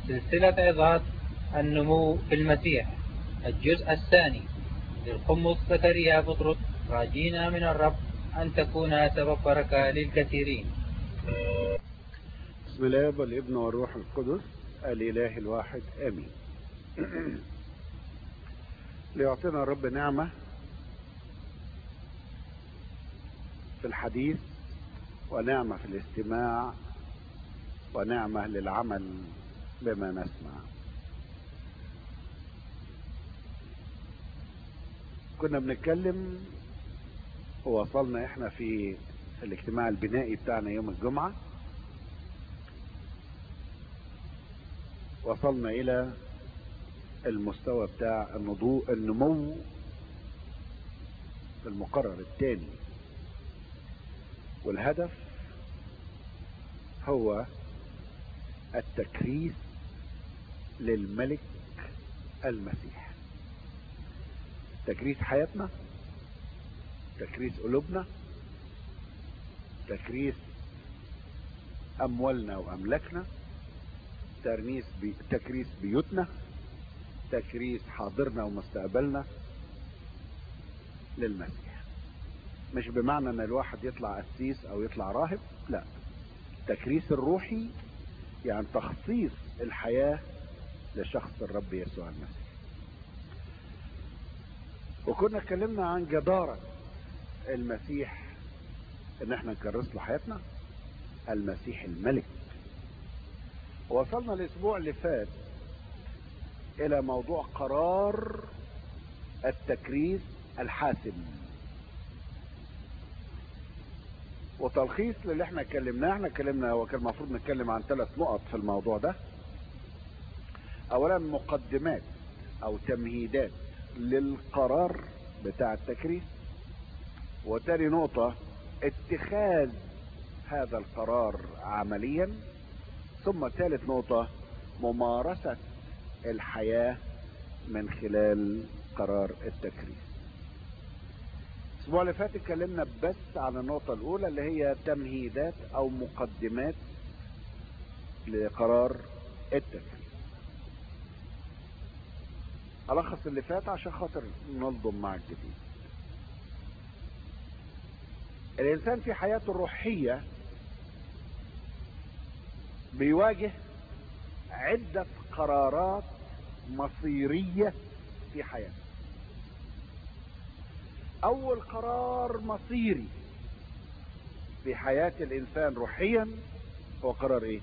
سلسلة عظات النمو في المسيح الجزء الثاني للقمص زكريا بطرس راجينا من الرب أن تكون سبب بركة للكثيرين بسم الله والابن والروح القدس الإله الواحد آمين ليعطينا الرب نعمة في الحديث ونعمة في الاستماع ونعمة للعمل بما نسمع كنا بنتكلم ووصلنا احنا في الاجتماع البنائي بتاعنا يوم الجمعة وصلنا الى المستوى بتاع النضوء النمو المقرر الثاني والهدف هو التكريس للملك المسيح تكريس حياتنا تكريس قلوبنا تكريس اموالنا واملاكنا ترنيس بي... تكريس بيوتنا تكريس حاضرنا ومستقبلنا للمسيح مش بمعنى ان الواحد يطلع قسيس او يطلع راهب لا التكريس الروحي يعني تخصيص الحياة لشخص الرب يسوع المسيح وكنا اتكلمنا عن جدارة المسيح ان احنا نكرس له حياتنا المسيح الملك وصلنا الاسبوع اللي فات الى موضوع قرار التكريس الحاسم وتلخيص للي احنا اتكلمناه احنا اتكلمنا هو كان المفروض نتكلم عن ثلاث نقط في الموضوع ده اولا مقدمات او تمهيدات للقرار بتاع التكريس وتاني نقطة اتخاذ هذا القرار عمليا ثم ثالث نقطة ممارسة الحياة من خلال قرار التكريس الاسبوع اللي فات اتكلمنا بس عن النقطة الاولى اللي هي تمهيدات او مقدمات لقرار التكريس الخص اللي فات عشان خاطر ننظم مع الجديد الانسان في حياته الروحية بيواجه عدة قرارات مصيرية في حياته اول قرار مصيري في حياة الانسان روحيا هو قرار ايه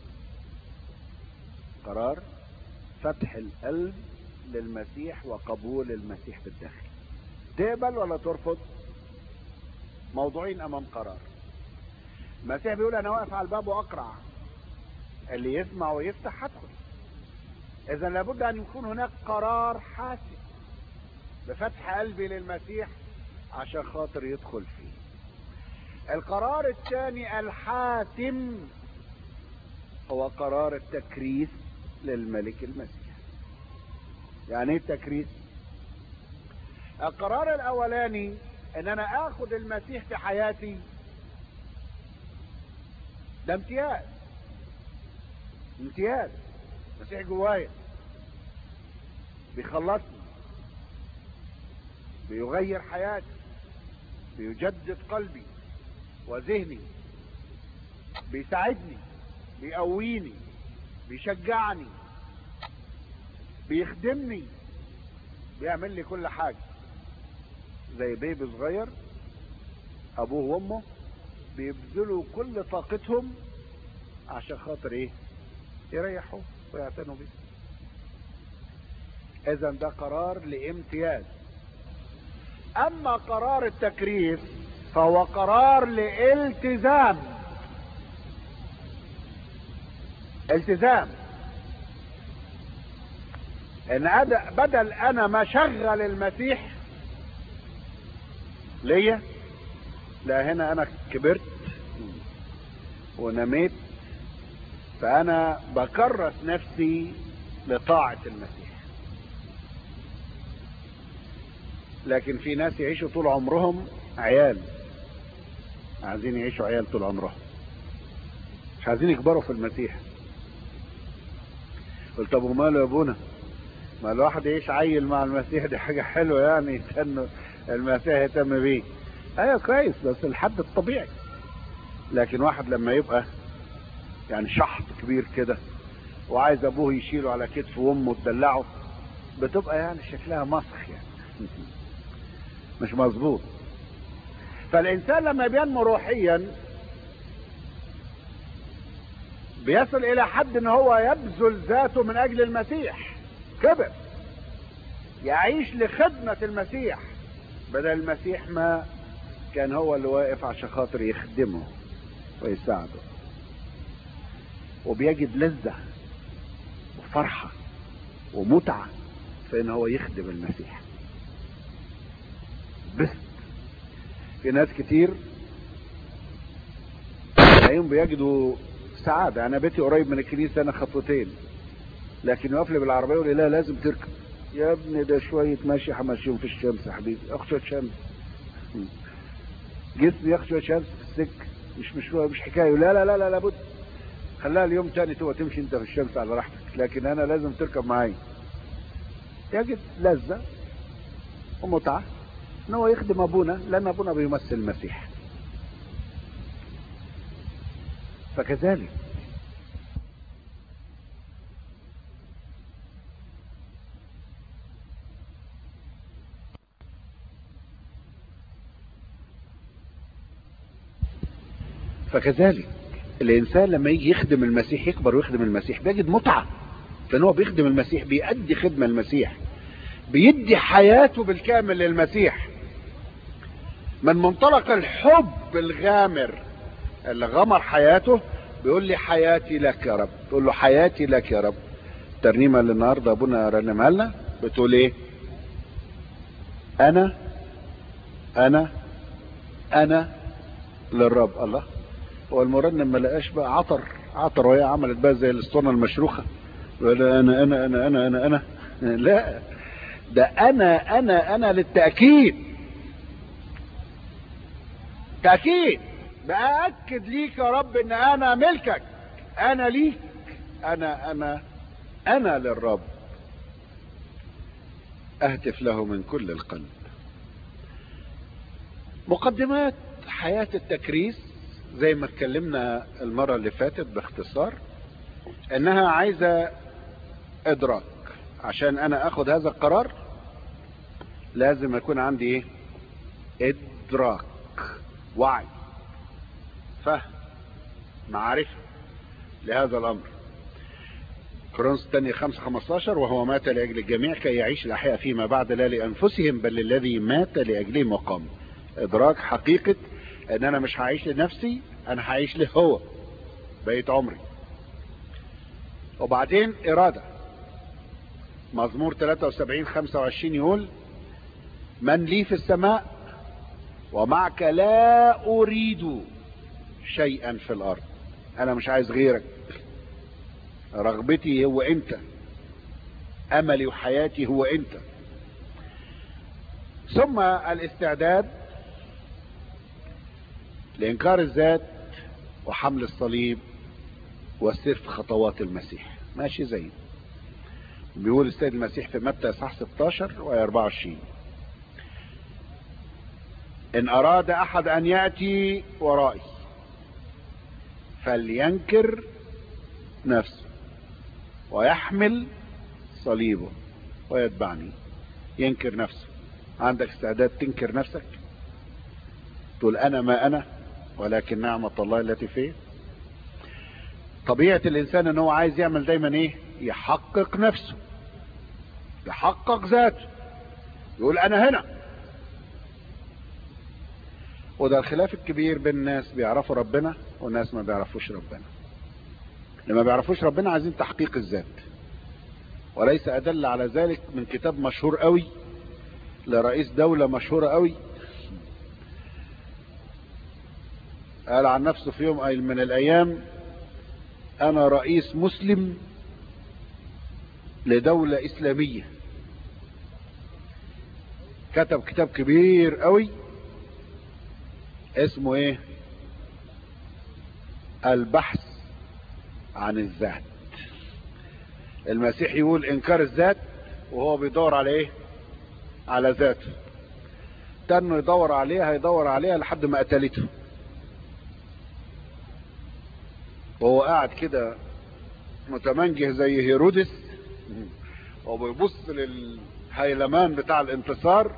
قرار فتح القلب للمسيح وقبول المسيح بالداخل تقبل ولا ترفض موضوعين امام قرار المسيح بيقول انا واقف على الباب واقرع اللي يسمع ويفتح هدخل اذا لابد ان يكون هناك قرار حاسم بفتح قلبي للمسيح عشان خاطر يدخل فيه القرار الثاني الحاسم هو قرار التكريس للملك المسيح يعني ايه التكريس القرار الاولاني ان انا اخد المسيح في حياتي ده امتياز امتياز المسيح جوايا بيخلصني بيغير حياتي بيجدد قلبي وذهني بيساعدني بيقويني بيشجعني بيخدمني بيعمل لي كل حاجة زي بيبي صغير ابوه وامه بيبذلوا كل طاقتهم عشان خاطر ايه يريحوا ويعتنوا بيه اذا ده قرار لامتياز اما قرار التكريس فهو قرار لالتزام التزام ان بدل انا ما شغل المسيح ليا لا هنا انا كبرت ونميت فانا بكرس نفسي لطاعة المسيح لكن في ناس يعيشوا طول عمرهم عيال عايزين يعيشوا عيال طول عمرهم مش عايزين يكبروا في المسيح قلت طب وماله يا ابونا ما الواحد يعيش عيل مع المسيح دي حاجة حلوة يعني انه المسيح يهتم بيه ايوه كويس بس الحد الطبيعي لكن واحد لما يبقى يعني شحط كبير كده وعايز ابوه يشيله على كتفه وامه تدلعه بتبقى يعني شكلها مسخ يعني مش مظبوط فالانسان لما بينمو روحيا بيصل الى حد ان هو يبذل ذاته من اجل المسيح كبر يعيش لخدمة المسيح بدل المسيح ما كان هو اللي واقف عشان خاطر يخدمه ويساعده وبيجد لذة وفرحة ومتعة في ان هو يخدم المسيح بس في ناس كتير تلاقيهم بيجدوا سعادة انا بيتي قريب من الكنيسة انا خطوتين لكن يقف لي بالعربية يقول لي لا لازم تركب يا ابني ده شوية ماشي همشيهم في الشمس يا حبيبي اخد شوية شمس جسمي ياخد شوية شمس في السكة مش مش مش حكاية لا لا لا لا لابد خليها اليوم تاني تبقى تمشي انت في الشمس على راحتك لكن انا لازم تركب معايا يجد لذة ومتعة ان هو يخدم ابونا لان ابونا بيمثل المسيح فكذلك فكذلك الانسان لما يجي يخدم المسيح يكبر ويخدم المسيح بيجد متعة لان هو بيخدم المسيح بيأدي خدمة المسيح بيدي حياته بالكامل للمسيح من منطلق الحب الغامر اللي غمر حياته بيقول لي حياتي لك يا رب تقول له حياتي لك يا رب الترنيمة اللي النهاردة ابونا رنمها لنا بتقول ايه انا انا انا للرب الله هو المرنم ما لقاش بقى عطر عطر وهي عملت بقى زي الاسطوانه المشروخه انا انا انا انا انا انا, أنا. لا ده انا انا انا للتاكيد تاكيد باكد ليك يا رب ان انا ملكك انا ليك انا انا انا للرب اهتف له من كل القلب مقدمات حياة التكريس زي ما اتكلمنا المرة اللي فاتت باختصار انها عايزة ادراك عشان انا اخد هذا القرار لازم يكون عندي ايه ادراك وعي فهم معرفة لهذا الامر كورنثوس الثانية 5 15 وهو مات لأجل الجميع كي يعيش الأحياء فيما بعد لا لأنفسهم بل للذي مات لأجلهم وقام إدراك حقيقة ان انا مش هعيش لنفسي انا هعيش له هو بقيت عمري وبعدين ارادة مزمور 73 25 يقول من لي في السماء ومعك لا اريد شيئا في الارض انا مش عايز غيرك رغبتي هو انت املي وحياتي هو انت ثم الاستعداد لإنكار الذات وحمل الصليب والسير في خطوات المسيح ماشي زي بيقول السيد المسيح في متى اصحاح 16 و 24 إن أراد أحد أن يأتي ورائي فلينكر نفسه ويحمل صليبه ويتبعني ينكر نفسه عندك استعداد تنكر نفسك تقول أنا ما أنا ولكن نعمة الله التي فيه طبيعة الإنسان أنه هو عايز يعمل دايما إيه يحقق نفسه يحقق ذاته يقول أنا هنا وده الخلاف الكبير بين الناس بيعرفوا ربنا والناس ما بيعرفوش ربنا لما بيعرفوش ربنا عايزين تحقيق الذات وليس أدل على ذلك من كتاب مشهور قوي لرئيس دولة مشهورة قوي قال عن نفسه في يوم من الايام انا رئيس مسلم لدولة اسلامية كتب كتاب كبير قوي اسمه ايه البحث عن الذات المسيح يقول انكار الذات وهو بيدور على ايه على ذاته تنه يدور عليها هيدور عليها لحد ما قتلته وهو قاعد كده متمنجه زي هيرودس وبيبص للهيلمان بتاع الانتصار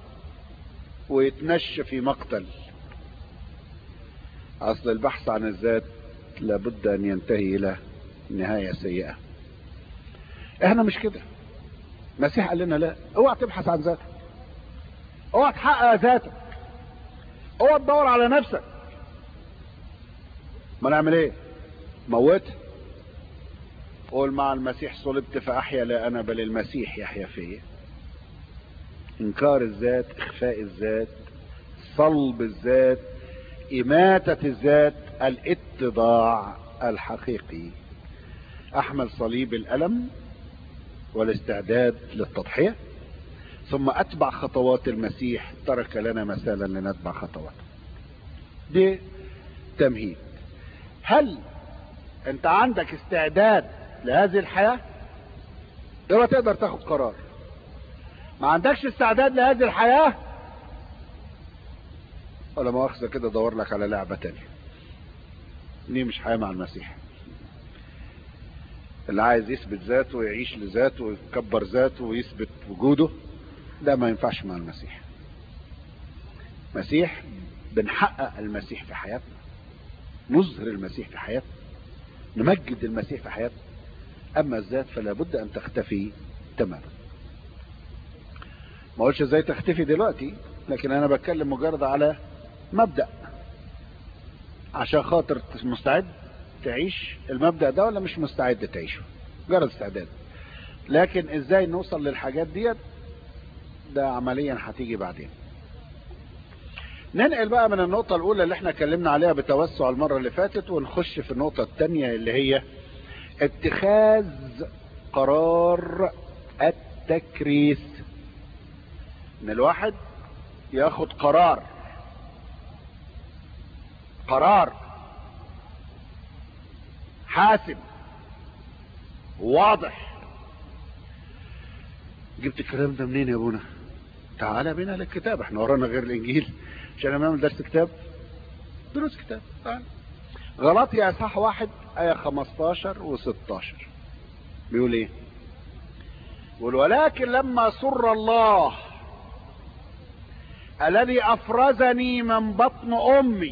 ويتنشى في مقتل اصل البحث عن الذات لابد ان ينتهي الى نهاية سيئة احنا مش كده المسيح قال لنا لا اوعى تبحث عن ذاتك اوعى تحقق ذاتك اوعى تدور على نفسك ما نعمل ايه موت قول مع المسيح صلبت فاحيا لا انا بل المسيح يحيا فيا انكار الذات اخفاء الذات صلب الذات اماتة الذات الاتضاع الحقيقي احمل صليب الالم والاستعداد للتضحية ثم اتبع خطوات المسيح ترك لنا مثالا لنتبع خطواته دي تمهيد هل انت عندك استعداد لهذه الحياة يبقى تقدر تاخد قرار ما عندكش استعداد لهذه الحياة ولا مؤاخذة كده دور لك على لعبة تانية دي مش حياة مع المسيح اللي عايز يثبت ذاته ويعيش لذاته ويكبر ذاته ويثبت وجوده ده ما ينفعش مع المسيح مسيح بنحقق المسيح في حياتنا نظهر المسيح في حياتنا نمجد المسيح في حياتنا اما الذات فلا بد ان تختفي تماما ما اقولش ازاي تختفي دلوقتي لكن انا بتكلم مجرد على مبدأ عشان خاطر مستعد تعيش المبدأ ده ولا مش مستعد تعيشه مجرد استعداد لكن ازاي نوصل للحاجات ديت ده عمليا هتيجي بعدين ننقل بقى من النقطة الأولى اللي احنا اتكلمنا عليها بتوسع المرة اللي فاتت ونخش في النقطة الثانية اللي هي اتخاذ قرار التكريس ان الواحد ياخد قرار قرار حاسم واضح جبت الكلام ده منين يا ابونا تعالى بينا للكتاب احنا ورانا غير الانجيل عشان نعمل درس كتاب دروس كتاب تعال غلطي اصحاح واحد ايه 15 و16 بيقول ايه بيقول ولكن لما سر الله الذي افرزني من بطن امي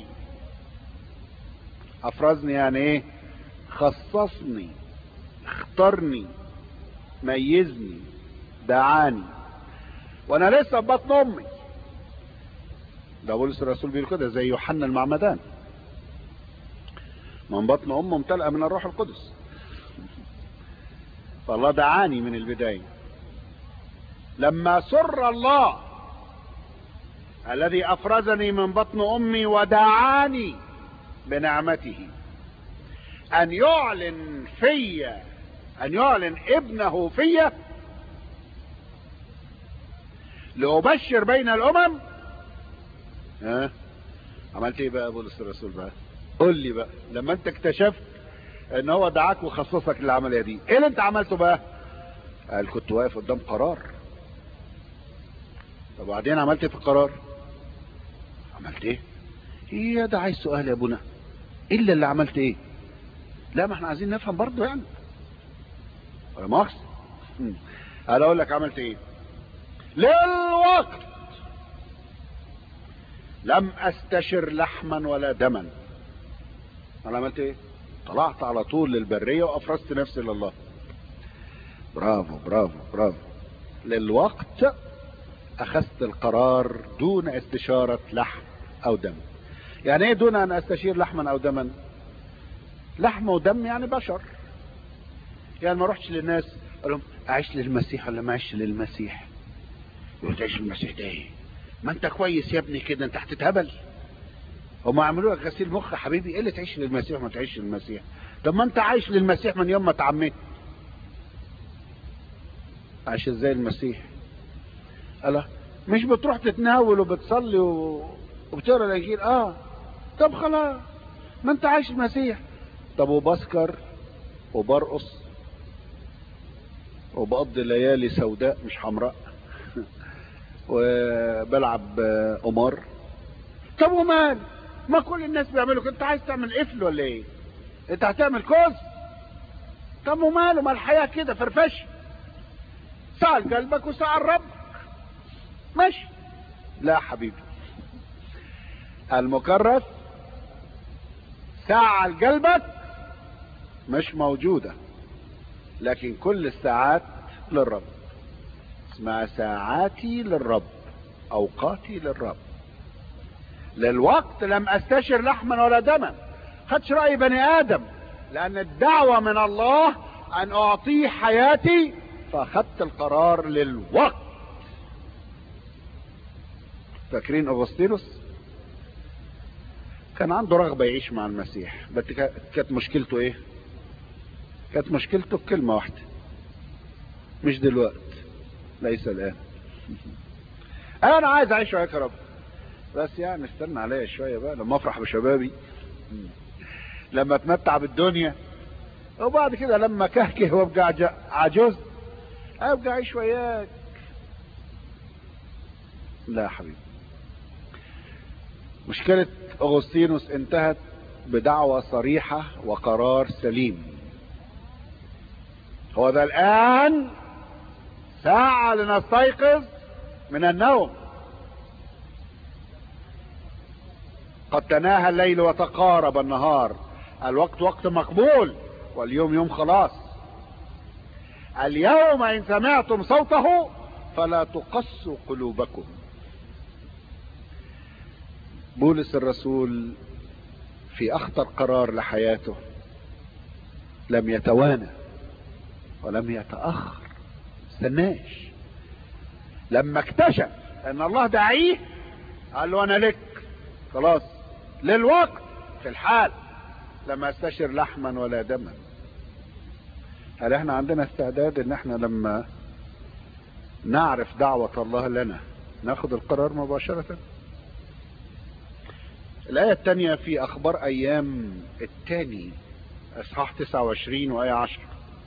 افرزني يعني ايه خصصني اختارني ميزني دعاني وانا لسه في بطن امي ده بولس الرسول بيقول كده زي يوحنا المعمدان من بطن امه امتلأ من الروح القدس فالله دعاني من البداية لما سر الله الذي افرزني من بطن امي ودعاني بنعمته ان يعلن في ان يعلن ابنه في لأبشر بين الامم ها عملت ايه بقى بولس الرسول بقى قول لي بقى لما انت اكتشفت ان هو دعاك وخصصك للعمليه دي ايه اللي انت عملته بقى قال كنت واقف قدام قرار طب وبعدين عملت ايه في القرار عملت ايه ايه ده عايز سؤال يا ابونا الا اللي عملت ايه لا ما احنا عايزين نفهم برضه يعني ولا مؤاخذة انا اقول لك عملت ايه للوقت لم استشر لحما ولا دما انا عملت ايه طلعت على طول للبرية وافرزت نفسي لله برافو برافو برافو للوقت اخذت القرار دون استشارة لحم او دم يعني ايه دون ان استشير لحما او دما لحم ودم يعني بشر يعني ما رحتش للناس قال لهم اعيش للمسيح ولا ما اعيش للمسيح يقول تعيش للمسيح ده ايه ما انت كويس يا ابني كده انت هتتهبل هم عملوا لك غسيل مخ يا حبيبي ايه اللي تعيش للمسيح ما تعيش للمسيح طب ما انت عايش للمسيح من يوم ما اتعميت عايش ازاي المسيح قال مش بتروح تتناول وبتصلي و... وبتقرا الانجيل اه طب خلاص ما انت عايش المسيح طب وبسكر وبرقص وبقضي ليالي سوداء مش حمراء وبلعب قمار طب ومال ما كل الناس بيعملوا كده انت عايز تعمل قفل ولا ايه انت هتعمل كوز طب وماله ما الحياة كده فرفش ساعة لقلبك وساعة لربك ماشي لا حبيبي المكرس ساعة لقلبك مش موجودة لكن كل الساعات للرب اسمها ساعاتي للرب اوقاتي للرب للوقت لم استشر لحما ولا دما خدش رأي بني ادم لان الدعوة من الله ان اعطيه حياتي فاخدت القرار للوقت فاكرين اغسطينوس كان عنده رغبة يعيش مع المسيح بس كانت مشكلته ايه كانت مشكلته بكلمة واحدة مش دلوقت ليس الآن أنا عايز أعيش وياك يا رب بس يعني استنى عليا شوية بقى لما أفرح بشبابي لما أتمتع بالدنيا وبعد كده لما كهكه وابقى عجوز أبقى أعيش وياك لا يا حبيبي مشكلة أغسطينوس انتهت بدعوة صريحة وقرار سليم هو ذا الآن ساعة لنستيقظ من النوم قد تناهى الليل وتقارب النهار الوقت وقت مقبول واليوم يوم خلاص اليوم إن سمعتم صوته فلا تقسوا قلوبكم بولس الرسول في أخطر قرار لحياته لم يتوانى ولم يتأخر استناش لما اكتشف ان الله داعيه قال له انا لك خلاص للوقت في الحال لما استشر لحما ولا دما هل احنا عندنا استعداد ان احنا لما نعرف دعوة الله لنا ناخد القرار مباشرة الآية الثانية في أخبار أيام الثاني إصحاح 29 وآية 10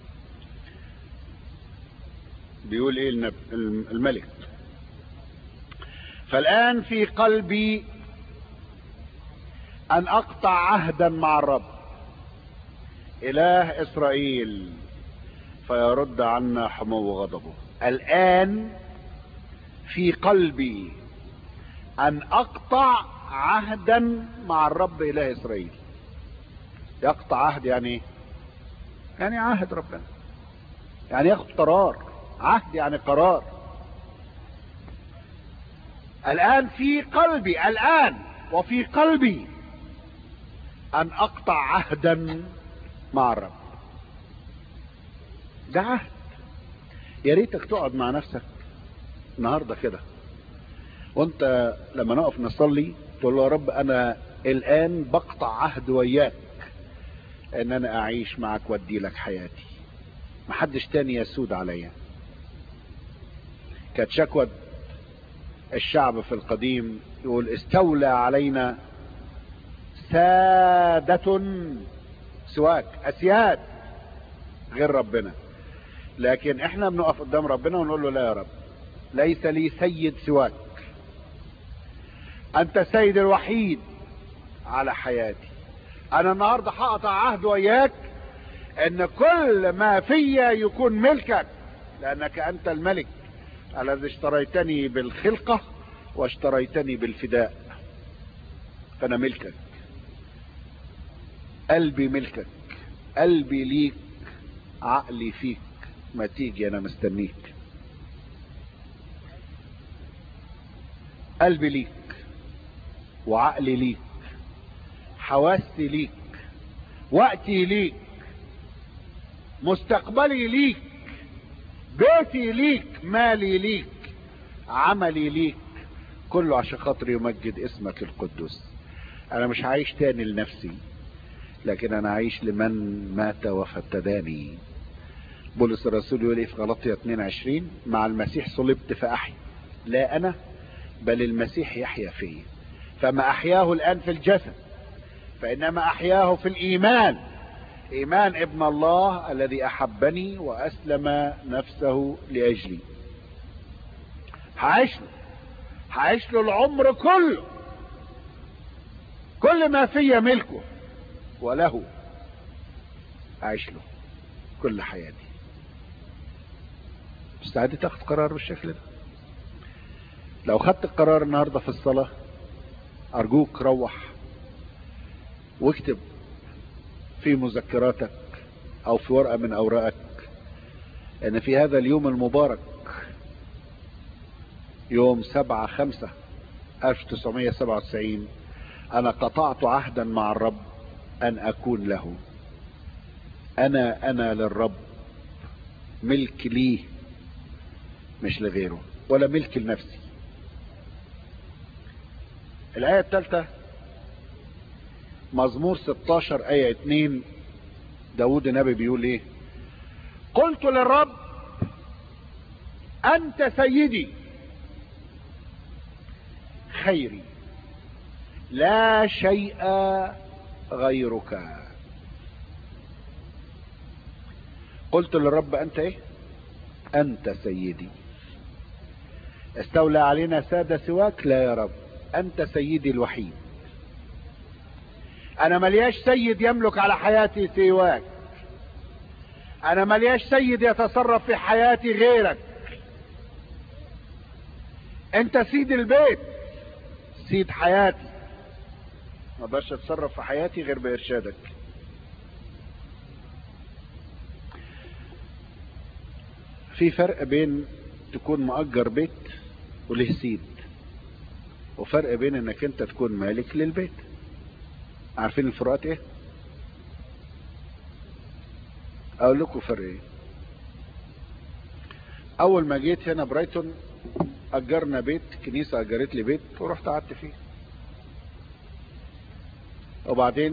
بيقول ايه النب... الملك فالان في قلبي ان اقطع عهدا مع الرب اله اسرائيل فيرد عنا حمو غضبه الان في قلبي ان اقطع عهدا مع الرب اله اسرائيل يقطع عهد يعني ايه يعني عهد ربنا يعني ياخد قرار عهد يعني قرار الآن في قلبي الآن وفي قلبي أن أقطع عهدا مع الرب ده عهد يا ريتك تقعد مع نفسك النهارده كده وانت لما نقف نصلي تقول له يا رب انا الان بقطع عهد وياك ان انا اعيش معك وادي لك حياتي محدش تاني يسود عليا كانت شكوى الشعب في القديم يقول استولى علينا سادة سواك أسياد غير ربنا لكن احنا بنقف قدام ربنا ونقول له لا يا رب ليس لي سيد سواك انت السيد الوحيد على حياتي انا النهاردة هقطع عهد وياك ان كل ما فيا يكون ملكك لانك انت الملك الذي اشتريتني بالخلقة واشتريتني بالفداء فانا ملكك قلبي ملكك قلبي ليك عقلي فيك ما تيجي انا مستنيك قلبي ليك وعقلي ليك حواسي ليك وقتي ليك مستقبلي ليك بيتي ليك مالي ليك عملي ليك كله عشان خاطر يمجد اسمك القدوس انا مش عايش تاني لنفسي لكن انا عايش لمن مات وفتداني بولس الرسول يقول ايه في غلطية 22 مع المسيح صلبت فاحيا لا انا بل المسيح يحيا فيا فما احياه الان في الجسد فانما احياه في الايمان ايمان ابن الله الذي احبني واسلم نفسه لاجلي هعيش له هعيش له العمر كله كل ما في ملكه وله اعيش له كل حياتي مستعد تاخد قرار بالشكل ده لو خدت القرار النهارده في الصلاه ارجوك روح واكتب في مذكراتك او في ورقه من اوراقك ان في هذا اليوم المبارك يوم سبعة خمسة ألف تسعمية سبعة وتسعين أنا قطعت عهدا مع الرب أن أكون له أنا أنا للرب ملك ليه مش لغيره ولا ملك لنفسي الآية الثالثة مزمور 16 آية 2 داود النبي بيقول ايه قلت للرب أنت سيدي خيري لا شيء غيرك قلت للرب أنت ايه أنت سيدي استولى علينا سادة سواك لا يا رب أنت سيدي الوحيد أنا ملياش سيد يملك على حياتي سواك أنا ملياش سيد يتصرف في حياتي غيرك أنت سيد البيت سيد حياتي ما اقدرش اتصرف في حياتي غير بارشادك في فرق بين تكون مؤجر بيت وله سيد وفرق بين انك انت تكون مالك للبيت عارفين الفروقات ايه اقول لكم فرق ايه اول ما جيت هنا برايتون اجرنا بيت كنيسه اجرت لي بيت ورحت قعدت فيه وبعدين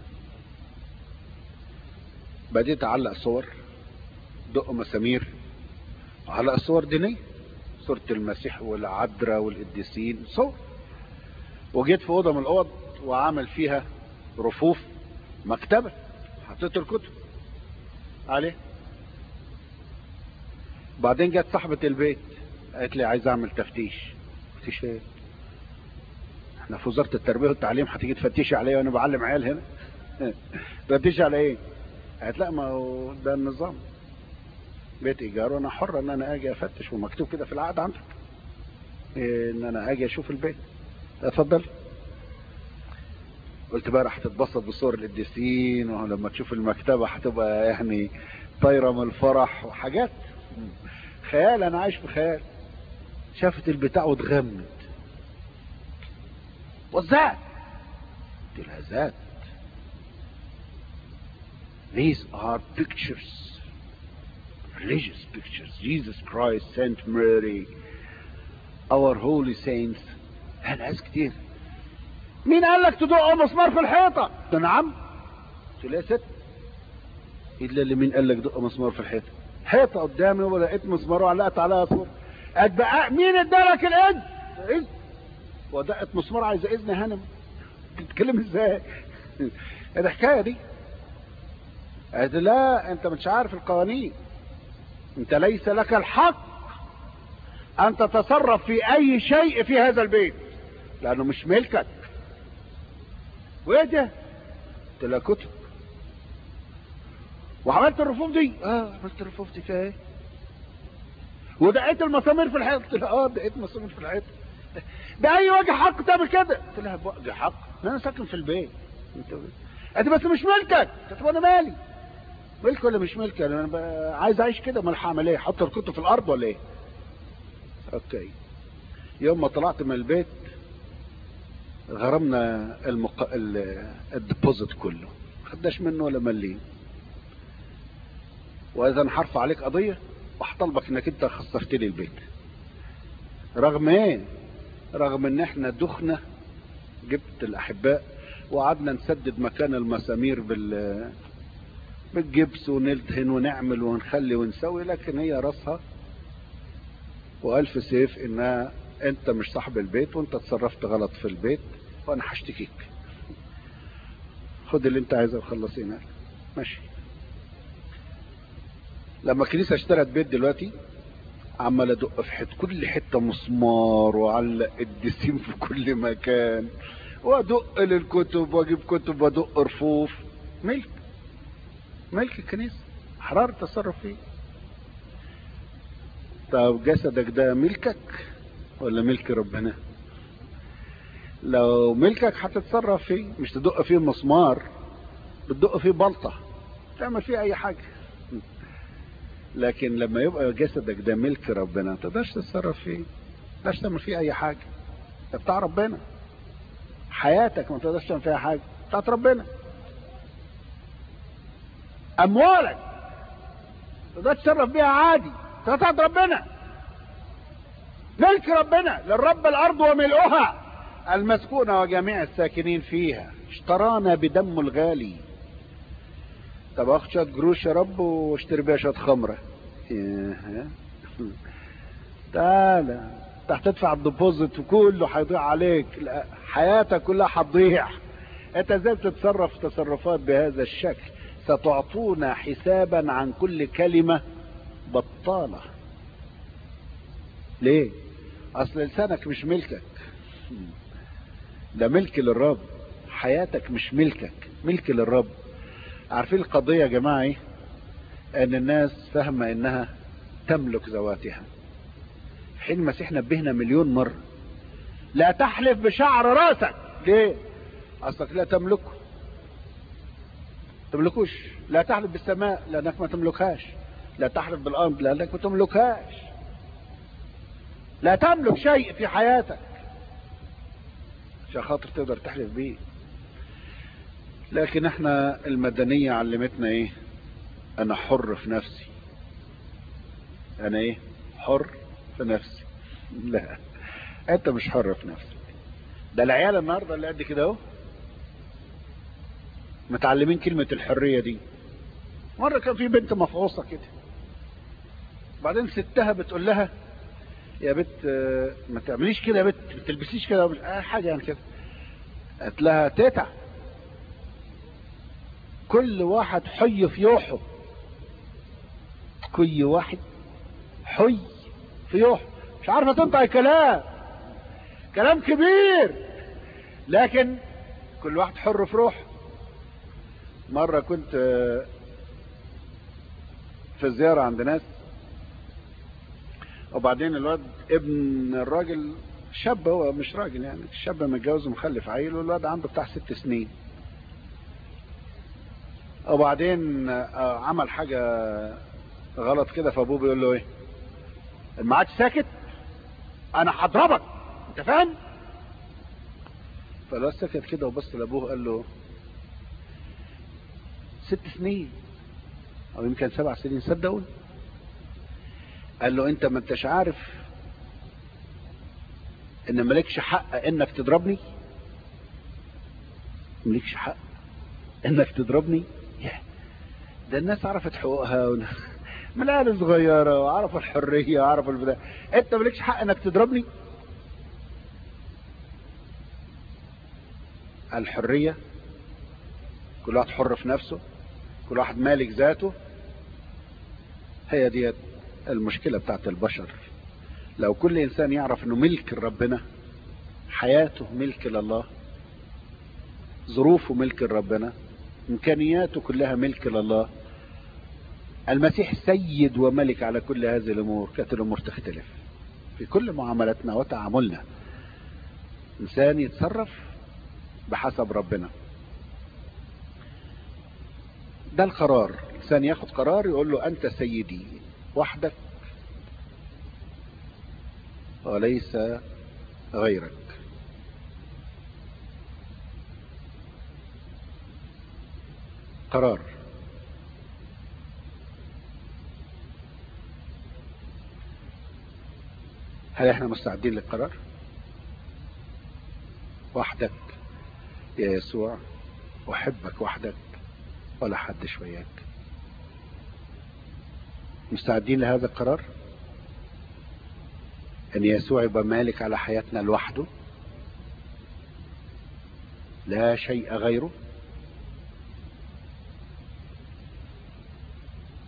بديت اعلق صور دق مسامير وعلق صور دينيه صورة المسيح والعذراء والقديسين صور وجيت في اوضه من الاوض وعمل فيها رفوف مكتبه حطيت الكتب عليه بعدين جت صاحبة البيت قالت لي عايز اعمل تفتيش تفتيش ايه احنا في وزارة التربية والتعليم هتيجي تفتشي عليا وانا بعلم عيال هنا تفتشي على ايه قالت لا ما هو ده النظام بيت ايجار وانا حر ان انا اجي افتش ومكتوب كده في العقد عندك إيه ان انا اجي اشوف البيت اتفضل قلت بقى راح تتبسط بصور القديسين ولما تشوف المكتبة هتبقى يعني طايرة من الفرح وحاجات خيال انا عايش في خيال شافت البتاع واتغمت وزعت قلت لها ذات These are pictures religious pictures Jesus Christ Saint Mary our holy saints ناس كتير مين قال لك تدق مسمار في الحيطة ده نعم قلت له يا ست الا اللي مين قال لك دق مسمار في الحيطة حيطة قدامي ولقيت مسمار وعلقت عليها صور اتبقى مين ادالك الاذن اذن ودقت مسمار عايزه اذن يا هانم بتتكلم ازاي ايه الحكايه دي قالت لا انت مش عارف القوانين انت ليس لك الحق ان تتصرف في اي شيء في هذا البيت لانه مش ملكك وايه ده قلت لها كتب وعملت الرفوف دي اه عملت الرفوف دي فيها ايه ودقيت المسامير في الحيط قلت لها اه دقيت مسامير في الحيط بأي وجه حق تعمل كده قلت لها بوجه حق انا ساكن في البيت انت بس مش ملكك قلت انا مالي ملك ولا مش ملك انا عايز اعيش كده امال هعمل ايه احط الكتب في الارض ولا ايه اوكي يوم ما طلعت من البيت غرمنا المق... الديبوزيت كله ما خدناش منه ولا مليم واذا انا هرفع عليك قضيه وهطالبك انك انت خسرت لي البيت رغم ايه رغم ان احنا دخنا جبت الاحباء وقعدنا نسدد مكان المسامير بال بالجبس ونلتهن ونعمل ونخلي ونسوي لكن هي راسها والف سيف انها انت مش صاحب البيت وانت اتصرفت غلط في البيت وانا هشتكيك خد اللي انت عايزه وخلص هناك ماشي لما الكنيسة اشترت بيت دلوقتي عمال ادق في حته كل حته مسمار وعلق الدسيم في كل مكان وادق للكتب واجيب كتب وادق رفوف ملك ملك الكنيسه حرار التصرف فيه طب جسدك ده ملكك ولا ملك ربنا لو ملكك هتتصرف فيه مش تدق فيه مسمار بتدق فيه بلطة تعمل فيه اي حاجة لكن لما يبقى جسدك ده ملك ربنا ما تقدرش تتصرف فيه ما تقدرش تعمل فيه اي حاجة ده بتاع ربنا حياتك ما تقدرش تعمل فيها حاجة بتاعت ربنا اموالك تقدر تتصرف بيها عادي بتاعت ربنا ملك ربنا للرب الارض وملؤها المسكونة وجميع الساكنين فيها اشترانا بدمه الغالي طب اخد شوية قروش يا رب واشتري بيها شوية خمرة تعالى انت هتدفع الديبوزيت وكله هيضيع عليك لا حياتك كلها هتضيع انت ازاي بتتصرف تصرفات بهذا الشكل ستعطونا حسابا عن كل كلمة بطالة ليه اصل لسانك مش ملكك ده ملك للرب حياتك مش ملكك ملك للرب عارفين القضية يا جماعة ايه ان الناس فاهمة انها تملك ذواتها في حين المسيح نبهنا مليون مرة لا تحلف بشعر راسك ليه اصلك لا تملكه تملكوش لا تحلف بالسماء لانك ما تملكهاش لا تحلف بالارض لانك ما تملكهاش لا تملك شيء في حياتك عشان خاطر تقدر تحلف بيه لكن احنا المدنية علمتنا ايه انا حر في نفسي انا ايه حر في نفسي لا انت مش حر في نفسك ده العيال النهارده اللي قد كده اهو متعلمين كلمة الحرية دي مرة كان في بنت مفعوصة كده بعدين ستها بتقول لها يا بت ما تعمليش كده يا بت ما تلبسيش كده آه حاجة يعني كده قالت لها تيتا كل واحد حي في يوحه كل واحد حي في يوحه مش عارفة تنطق الكلام كلام كبير لكن كل واحد حر في روحه مرة كنت في زيارة عند ناس وبعدين الواد ابن الراجل شاب هو مش راجل يعني شاب متجوز ومخلف عيل والواد عنده بتاع ست سنين وبعدين عمل حاجة غلط كده فابوه بيقول له ايه ما عادش ساكت انا هضربك انت فاهم فالواد سكت كده وبص لابوه قال له ست سنين او يمكن سبع سنين صدقوني قال له انت ما انتش عارف ان مالكش حق انك تضربني مالكش حق انك تضربني ده الناس عرفت حقوقها و... من العيال صغيرة وعرفوا الحرية وعرفوا البداية انت مالكش حق انك تضربني الحرية كل واحد حر في نفسه كل واحد مالك ذاته هي ديت المشكلة بتاعت البشر لو كل انسان يعرف انه ملك لربنا حياته ملك لله ظروفه ملك لربنا امكانياته كلها ملك لله المسيح سيد وملك على كل هذه الامور كانت الامور تختلف في كل معاملاتنا وتعاملنا انسان يتصرف بحسب ربنا ده القرار الانسان ياخد قرار يقول له انت سيدي وحدك وليس غيرك قرار هل احنا مستعدين للقرار وحدك يا يسوع احبك وحدك ولا حد شوياك مستعدين لهذا القرار ان يسوع يبقى مالك على حياتنا لوحده لا شيء غيره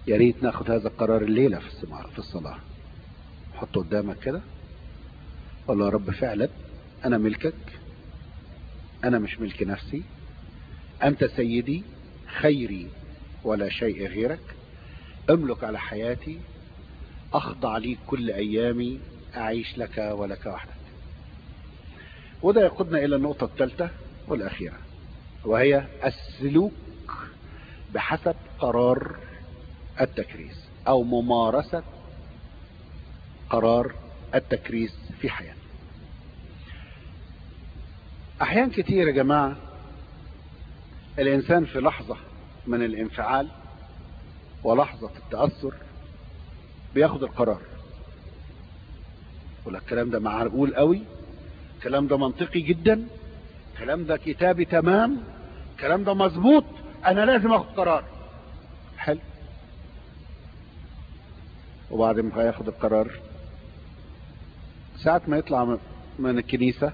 يا ريت ناخد هذا القرار الليلة في السماء في الصلاة حطه قدامك كده قول له يا رب فعلا أنا ملكك أنا مش ملك نفسي أنت سيدي خيري ولا شيء غيرك املك على حياتي أخضع ليك كل أيامي أعيش لك ولك وحدك وده يقودنا إلى النقطة الثالثة والأخيرة وهي السلوك بحسب قرار التكريس أو ممارسة قرار التكريس في حياتنا أحيان كتير يا جماعة الإنسان في لحظة من الانفعال ولحظة التأثر بياخد القرار ولا الكلام ده معقول قوي الكلام ده منطقي جدا الكلام ده كتابي تمام الكلام ده مظبوط انا لازم اخد قرار حلو وبعد ما هياخد القرار ساعة ما يطلع من الكنيسة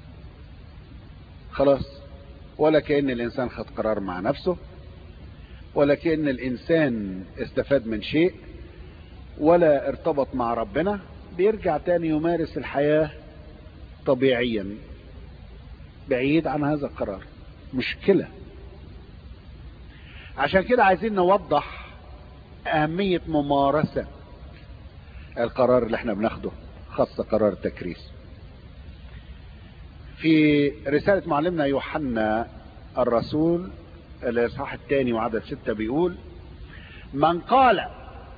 خلاص ولا كأن الإنسان خد قرار مع نفسه ولا كأن الإنسان استفاد من شيء ولا ارتبط مع ربنا بيرجع تاني يمارس الحياة طبيعيا بعيد عن هذا القرار مشكلة عشان كده عايزين نوضح أهمية ممارسة القرار اللي احنا بناخده خاصة قرار التكريس في رسالة معلمنا يوحنا الرسول الإصحاح الثاني وعدد ستة بيقول من قال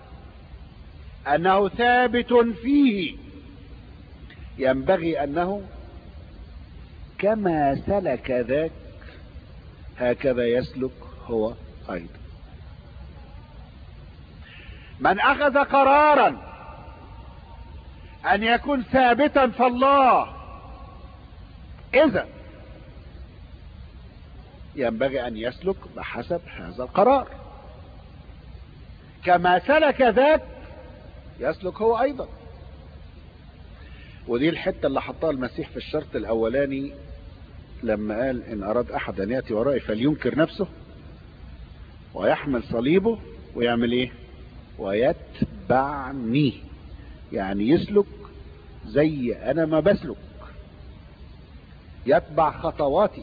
أنه ثابت فيه ينبغي أنه كما سلك ذاك هكذا يسلك هو أيضا من أخذ قرارا أن يكون ثابتا في الله إذا ينبغي أن يسلك بحسب هذا القرار كما سلك ذاك يسلك هو أيضا ودي الحتة اللي حطها المسيح في الشرط الأولاني لما قال إن أراد أحد أن يأتي ورائي فلينكر نفسه ويحمل صليبه ويعمل إيه ويتبعني يعني يسلك زي أنا ما بسلك يتبع خطواتي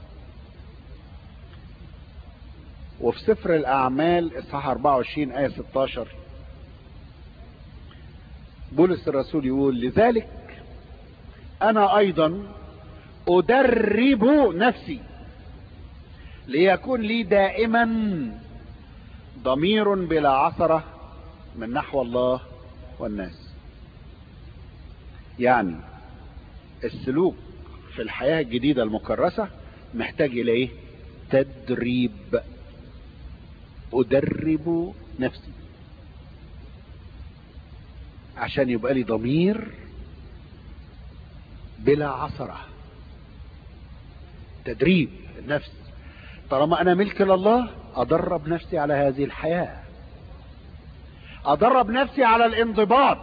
وفي سفر الأعمال إصحاح 24 آية 16 بولس الرسول يقول لذلك أنا أيضا أدرب نفسي ليكون لي دائما ضمير بلا عثرة من نحو الله والناس يعني السلوك في الحياة الجديدة المكرسة محتاج إلى إيه؟ تدريب أدرب نفسي عشان يبقى لي ضمير بلا عثرة تدريب النفس طالما أنا ملك لله أدرب نفسي على هذه الحياة أدرب نفسي على الانضباط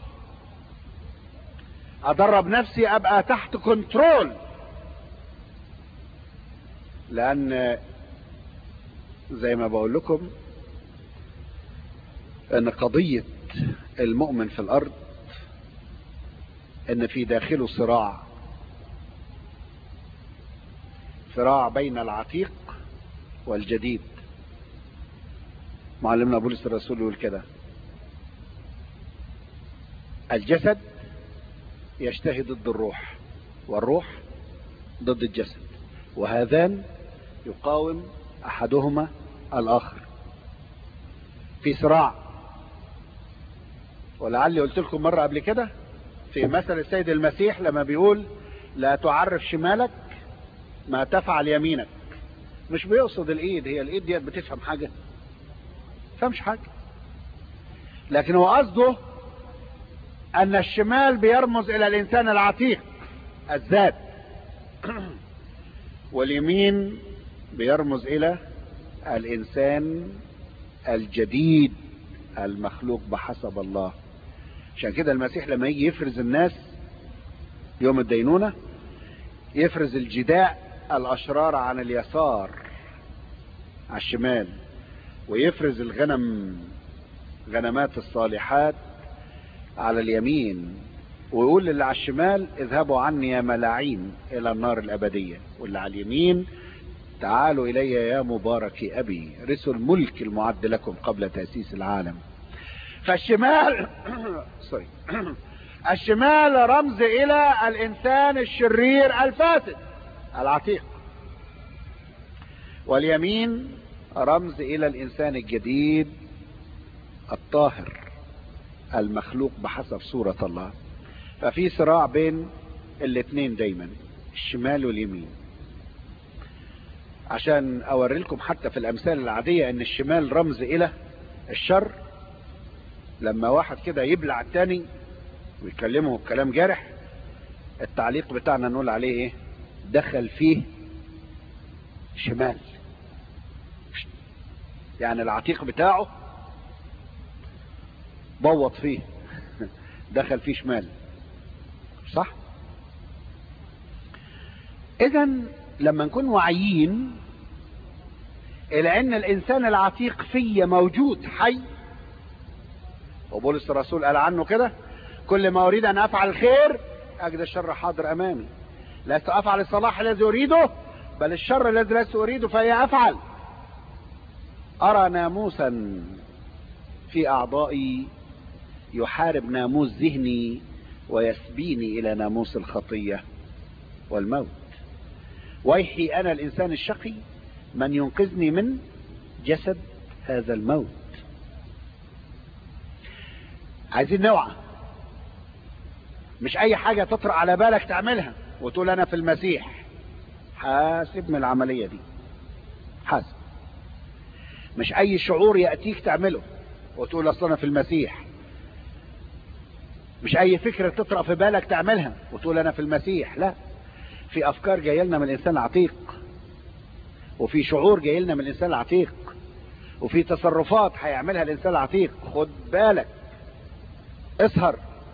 أدرب نفسي أبقى تحت كنترول لأن زي ما بقول لكم ان قضية المؤمن في الارض ان في داخله صراع صراع بين العتيق والجديد معلمنا بولس الرسول يقول كده الجسد يشتهي ضد الروح والروح ضد الجسد وهذان يقاوم احدهما الاخر في صراع ولعلي قلت لكم مرة قبل كده في مثل السيد المسيح لما بيقول لا تعرف شمالك ما تفعل يمينك مش بيقصد الايد هي الايد ديت بتفهم حاجة فهمش حاجة لكن هو قصده ان الشمال بيرمز الى الانسان العتيق الذات واليمين بيرمز الى الانسان الجديد المخلوق بحسب الله عشان كده المسيح لما يجي يفرز الناس يوم الدينونة يفرز الجداء الاشرار عن اليسار على الشمال ويفرز الغنم غنمات الصالحات على اليمين ويقول للي على الشمال اذهبوا عني يا ملاعين الى النار الابدية واللي على اليمين تعالوا الي يا مبارك ابي رثوا الملك المعد لكم قبل تأسيس العالم فالشمال سوري الشمال رمز الى الانسان الشرير الفاسد العتيق واليمين رمز الى الانسان الجديد الطاهر المخلوق بحسب صورة الله ففي صراع بين الاثنين دايما الشمال واليمين عشان اوري لكم حتى في الامثال العادية ان الشمال رمز الى الشر لما واحد كده يبلع التاني ويكلمه بكلام جارح التعليق بتاعنا نقول عليه ايه دخل فيه شمال يعني العتيق بتاعه بوط فيه دخل فيه شمال صح اذا لما نكون واعيين الى ان الانسان العتيق في موجود حي وبولس الرسول قال عنه كده كل ما اريد ان افعل الخير اجد الشر حاضر امامي لست افعل الصلاح الذي اريده بل الشر الذي لست اريده فهي افعل ارى ناموسا في اعضائي يحارب ناموس ذهني ويسبيني الى ناموس الخطيه والموت ويحي انا الانسان الشقي من ينقذني من جسد هذا الموت عايزين نوعى مش اي حاجة تطرق على بالك تعملها وتقول انا في المسيح حاسب من العملية دي حاسب مش اي شعور يأتيك تعمله وتقول اصل انا في المسيح مش اي فكرة تطرق في بالك تعملها وتقول انا في المسيح لا في افكار جايه لنا من الانسان العتيق وفي شعور جاي لنا من الانسان العتيق وفي تصرفات هيعملها الانسان العتيق خد بالك اسهر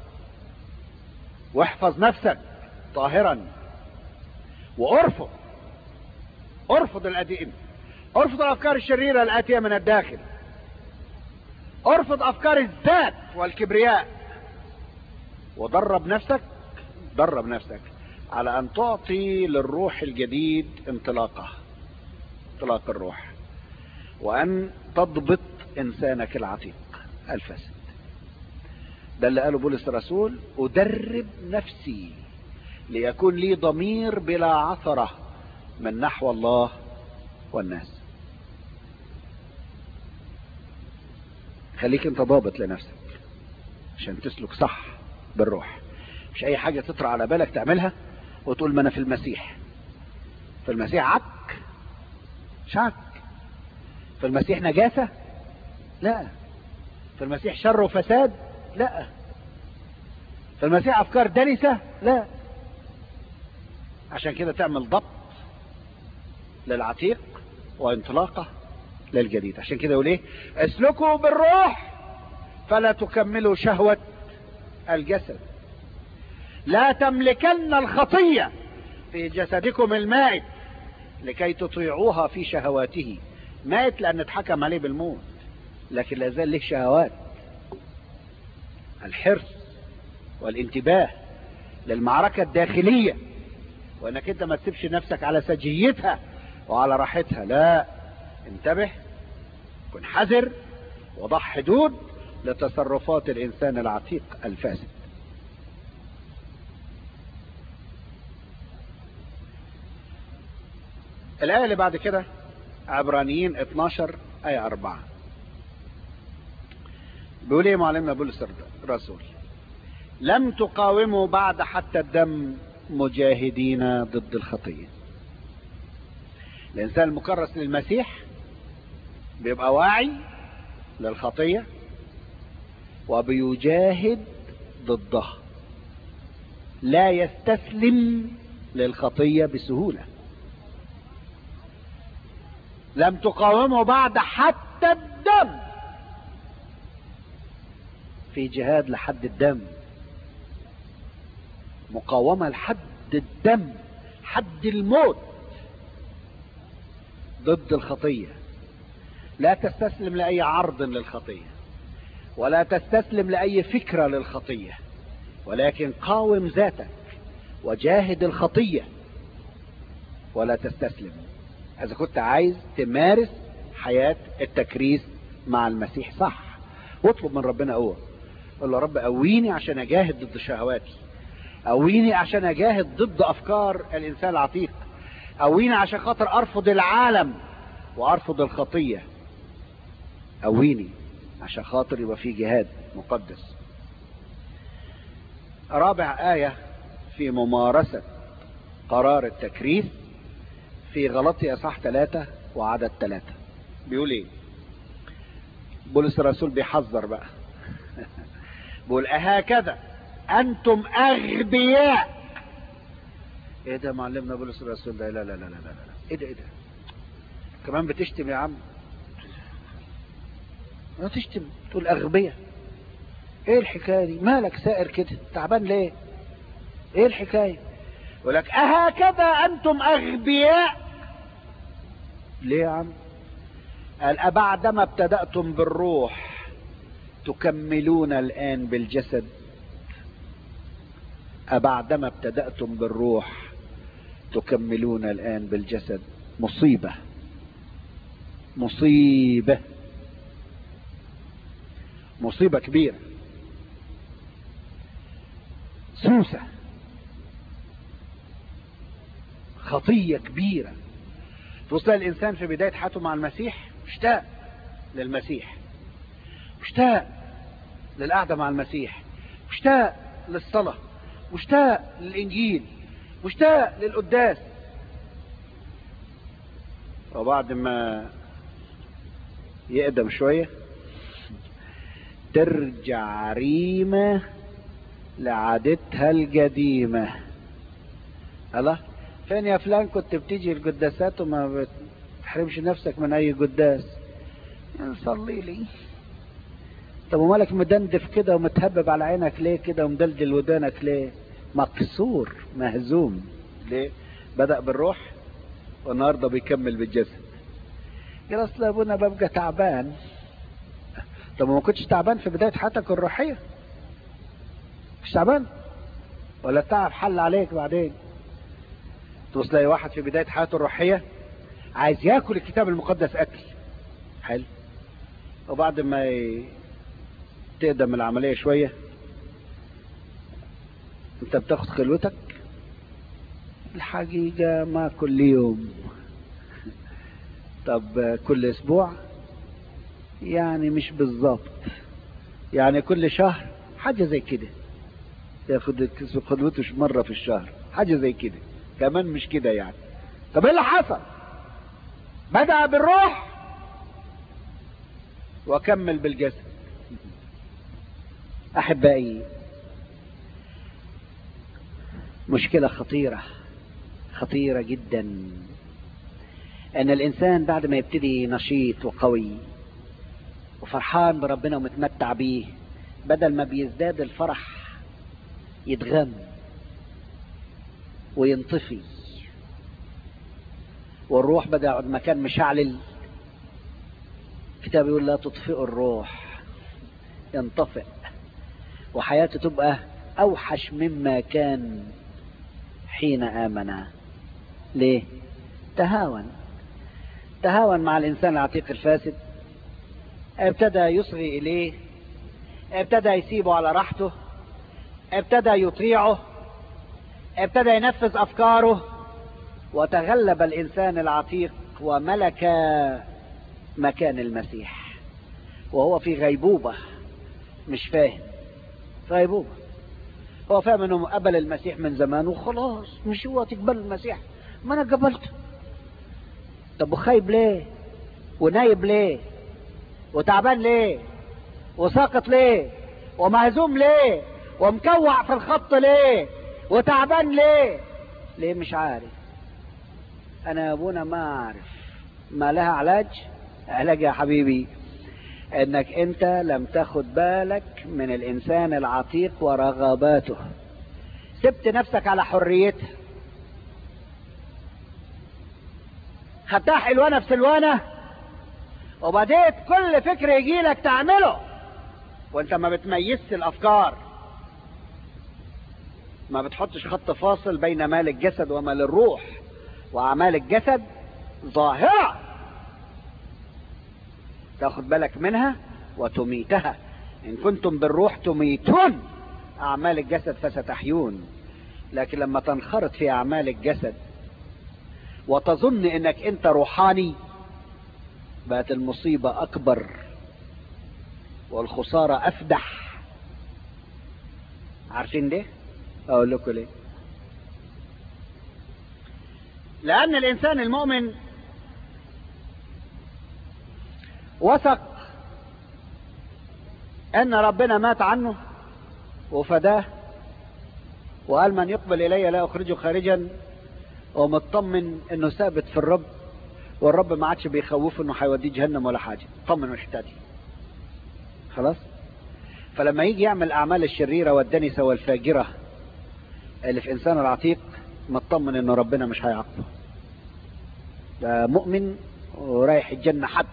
واحفظ نفسك طاهرا وارفض ارفض القديم ارفض الافكار الشريره الاتيه من الداخل ارفض افكار الذات والكبرياء ودرب نفسك درب نفسك على ان تعطي للروح الجديد انطلاقه انطلاق الروح وان تضبط انسانك العتيق الفاسد ده اللي قاله بولس الرسول ادرب نفسي ليكون لي ضمير بلا عثرة من نحو الله والناس خليك انت ضابط لنفسك عشان تسلك صح بالروح مش اي حاجة تطرى على بالك تعملها وتقول ما انا في المسيح في المسيح عك مش عك في المسيح نجاسة لا في المسيح شر وفساد لا في المسيح افكار دنسة لا عشان كده تعمل ضبط للعتيق وانطلاقه للجديد عشان كده يقول ايه اسلكوا بالروح فلا تكملوا شهوة الجسد لا تملكن الخطية في جسدكم المائت لكي تطيعوها في شهواته مات لان اتحكم عليه بالموت لكن لا زال له شهوات الحرص والانتباه للمعركة الداخلية وانك انت ما تسيبش نفسك على سجيتها وعلى راحتها لا انتبه كن حذر وضع حدود لتصرفات الانسان العتيق الفاسد الآية اللي بعد كده عبرانيين 12 آية 4 بيقول ايه معلمنا بولس الرسول لم تقاوموا بعد حتى الدم مجاهدين ضد الخطية الإنسان المكرس للمسيح بيبقى واعي للخطية وبيجاهد ضدها لا يستسلم للخطية بسهولة لم تقاوموا بعد حتى الدم في جهاد لحد الدم مقاومة لحد الدم حد الموت ضد الخطية لا تستسلم لأي عرض للخطية ولا تستسلم لأي فكرة للخطية ولكن قاوم ذاتك وجاهد الخطية ولا تستسلم إذا كنت عايز تمارس حياة التكريس مع المسيح صح واطلب من ربنا قوة قول له رب قويني عشان أجاهد ضد شهواتي قويني عشان أجاهد ضد أفكار الإنسان العتيق قويني عشان خاطر أرفض العالم وأرفض الخطية قويني عشان خاطر يبقى في جهاد مقدس رابع آية في ممارسة قرار التكريس في غلطي أصح ثلاثة وعدد ثلاثة بيقول ايه بولس الرسول بيحذر بقى بيقول أهكذا أنتم أغبياء ايه ده معلمنا بولس الرسول ده لا لا لا لا لا لا ايه ده ايه ده كمان بتشتم يا عم ما تشتم تقول أغبياء ايه الحكاية دي مالك سائر كده تعبان ليه ايه الحكاية يقول لك أهكذا أنتم أغبياء ليه يا عم قال أبعدما ابتدأتم بالروح تكملون الآن بالجسد أبعدما ابتدأتم بالروح تكملون الآن بالجسد مصيبة مصيبة مصيبة كبيرة سوسة خطية كبيرة توصل الإنسان في بداية حياته مع المسيح مشتاق للمسيح مشتاق للقعدة مع المسيح مشتاق للصلاة مشتاق للإنجيل مشتاق للقداس وبعد ما يقدم شوية ترجع ريمة لعادتها القديمة الله فين يا فلان كنت بتيجي القداسات وما بتحرمش نفسك من اي قداس صلي لي طب ومالك مدندف كده ومتهبب على عينك ليه كده ومدلدل ودانك ليه مكسور مهزوم ليه بدأ بالروح والنهارده بيكمل بالجسد قال اصل يا ابونا ببقى تعبان طب ما كنتش تعبان في بداية حياتك الروحية مش تعبان ولا التعب حل عليك بعدين توصل تلاقي واحد في بداية حياته الروحية عايز ياكل الكتاب المقدس اكل حلو وبعد ما ي... تقدم العملية شوية انت بتاخد خلوتك الحقيقة ما كل يوم طب كل اسبوع يعني مش بالظبط يعني كل شهر حاجة زي كده ياخد خلوته مرة في الشهر حاجة زي كده كمان مش كده يعني طب ايه اللي حصل بدأ بالروح وكمل بالجسد احبائي مشكلة خطيرة خطيرة جدا ان الانسان بعد ما يبتدي نشيط وقوي وفرحان بربنا ومتمتع بيه بدل ما بيزداد الفرح يتغم وينطفي والروح بدأ يقعد مكان مشعلل الكتاب يقول لا تطفئوا الروح ينطفئ وحياته تبقى أوحش مما كان حين آمن ليه تهاون تهاون مع الإنسان العتيق الفاسد ابتدى يصغي إليه ابتدى يسيبه على راحته ابتدى يطيعه ابتدى ينفذ أفكاره وتغلب الإنسان العتيق وملك مكان المسيح وهو في غيبوبة مش فاهم في غيبوبة هو فاهم انه قبل المسيح من زمان وخلاص مش هو تقبل المسيح ما انا قبلته طب وخايب ليه ونايب ليه وتعبان ليه وساقط ليه ومهزوم ليه ومكوع في الخط ليه وتعبان ليه ليه مش عارف انا يا ابونا ما اعرف ما لها علاج علاج يا حبيبي انك انت لم تاخد بالك من الانسان العتيق ورغباته سبت نفسك على حريتها خدتها حلوانه في سلوانه وبديت كل فكر يجي لك تعمله وانت ما بتميزش الافكار ما بتحطش خط فاصل بين مال الجسد ومال الروح واعمال الجسد ظاهرة تاخد بالك منها وتميتها ان كنتم بالروح تميتون اعمال الجسد فستحيون لكن لما تنخرط في اعمال الجسد وتظن انك انت روحاني بقت المصيبة اكبر والخسارة افدح عارفين ليه اقول لكم ليه لان الانسان المؤمن وثق ان ربنا مات عنه وفداه وقال من يقبل الي لا اخرجه خارجا ومطمن انه ثابت في الرب والرب ما عادش بيخوفه انه هيوديه جهنم ولا حاجه طمن الحته دي خلاص فلما يجي يعمل الاعمال الشريره والدنسه والفاجره اللي في انسان العتيق مطمن انه ربنا مش هيعاقبه ده مؤمن ورايح الجنه حد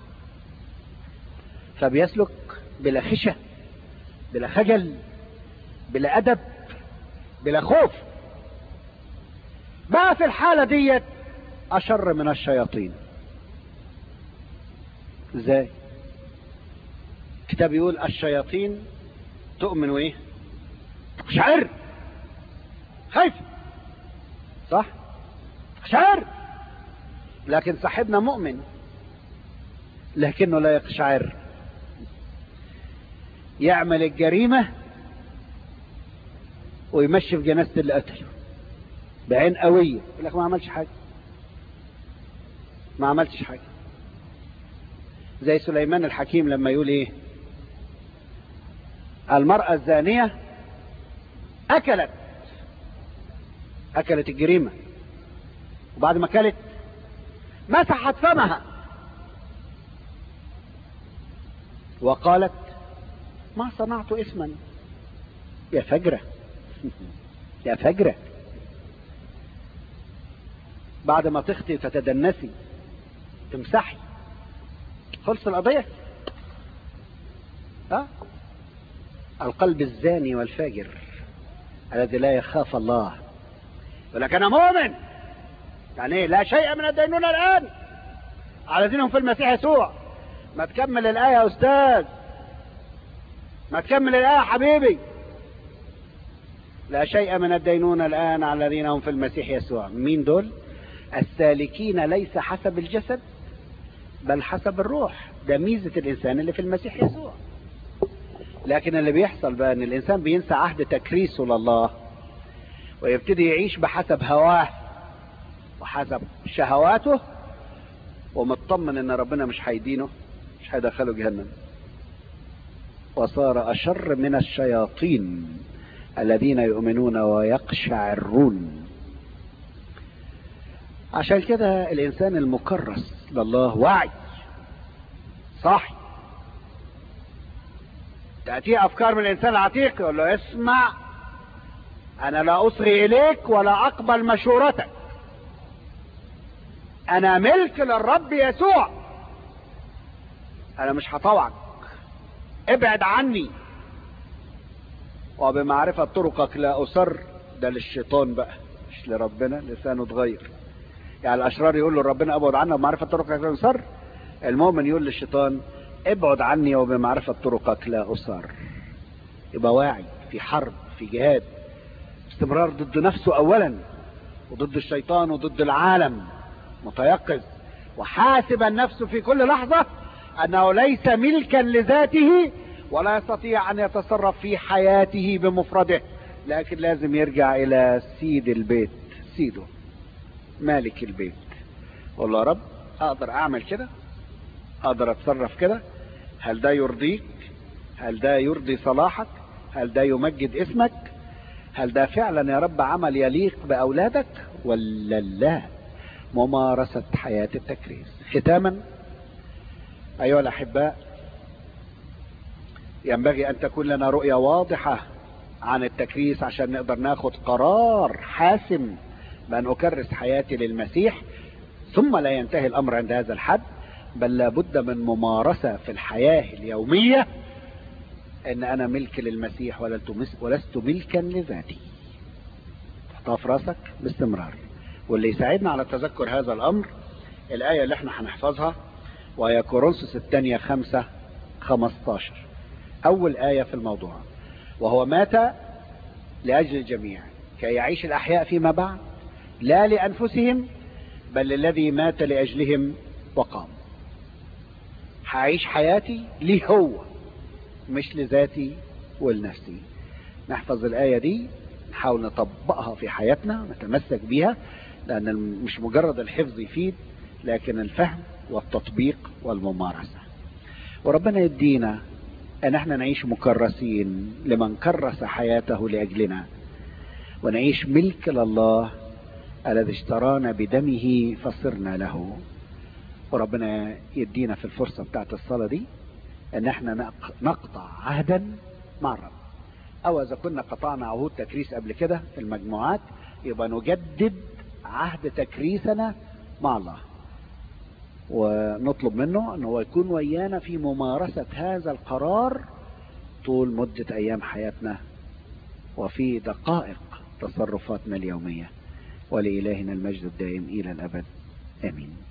فبيسلك بلا خشة بلا خجل بلا أدب بلا خوف بقى في الحالة ديت أشر من الشياطين ازاي الكتاب يقول الشياطين تؤمن وايه تقشعر خايف صح تقشعر لكن صاحبنا مؤمن لكنه لا يقشعر يعمل الجريمة ويمشي في جنازة اللي قتله بعين قوية يقول لك ما عملش حاجة ما عملتش حاجة زي سليمان الحكيم لما يقول ايه المرأة الزانية اكلت اكلت الجريمة وبعد ما اكلت مسحت فمها وقالت ما صنعت اسما يا فجرة يا فجرة بعد ما تخطي فتدنسي تمسحي خلص القضية ها القلب الزاني والفاجر الذي لا يخاف الله يقول لك انا مؤمن يعني ايه لا شيء من الدينونة الان على دينهم في المسيح يسوع ما تكمل الآية يا أستاذ ما تكمل الآية يا حبيبي لا شيء من الدينونة الآن على الذين هم في المسيح يسوع مين دول السالكين ليس حسب الجسد بل حسب الروح ده ميزة الإنسان اللي في المسيح يسوع لكن اللي بيحصل بقى ان الإنسان بينسى عهد تكريسه لله ويبتدي يعيش بحسب هواه وحسب شهواته ومطمن ان ربنا مش هيدينه مش هيدخله جهنم وصار اشر من الشياطين الذين يؤمنون ويقشعرون عشان كده الانسان المكرس لله واعي صاحي تأتيه افكار من الانسان العتيق يقول له اسمع انا لا اصغي اليك ولا اقبل مشورتك انا ملك للرب يسوع انا مش هطوعك ابعد عني وبمعرفة طرقك لا أصر ده للشيطان بقى مش لربنا لسانه اتغير يعني الأشرار يقول له ربنا ابعد عنا وبمعرفة طرقك لا أصر المؤمن يقول للشيطان ابعد عني وبمعرفة طرقك لا أصر يبقى واعي في حرب في جهاد استمرار ضد نفسه أولا وضد الشيطان وضد العالم متيقظ وحاسب النفس في كل لحظة أنه ليس ملكا لذاته ولا يستطيع أن يتصرف في حياته بمفرده لكن لازم يرجع إلى سيد البيت سيده مالك البيت والله يا رب أقدر أعمل كده أقدر أتصرف كده هل ده يرضيك هل ده يرضي صلاحك هل ده يمجد اسمك هل ده فعلا يا رب عمل يليق بأولادك ولا لا ممارسة حياة التكريس ختاما أيها الأحباء ينبغي أن تكون لنا رؤية واضحة عن التكريس عشان نقدر ناخد قرار حاسم بأن أكرس حياتي للمسيح ثم لا ينتهي الأمر عند هذا الحد بل لابد من ممارسة في الحياة اليومية ان انا ملك للمسيح ولست ملكا لذاتي تحطها في راسك باستمرار واللي يساعدنا على تذكر هذا الامر الايه اللي احنا هنحفظها وهي كورنثوس الثانيه خمسة خمستاشر اول ايه في الموضوع وهو مات لاجل الجميع كي يعيش الاحياء فيما بعد لا لانفسهم بل للذي مات لاجلهم وقام هعيش حياتي ليه هو مش لذاتي ولنفسي نحفظ الآية دي نحاول نطبقها في حياتنا نتمسك بيها لأن مش مجرد الحفظ يفيد لكن الفهم والتطبيق والممارسة وربنا يدينا أن احنا نعيش مكرسين لمن كرس حياته لأجلنا ونعيش ملك لله الذي اشترانا بدمه فصرنا له وربنا يدينا في الفرصة بتاعت الصلاة دي ان احنا نقطع عهدا مع الرب او اذا كنا قطعنا عهود تكريس قبل كده في المجموعات يبقى نجدد عهد تكريسنا مع الله ونطلب منه ان هو يكون ويانا في ممارسة هذا القرار طول مدة ايام حياتنا وفي دقائق تصرفاتنا اليومية ولإلهنا المجد الدائم إلى الأبد آمين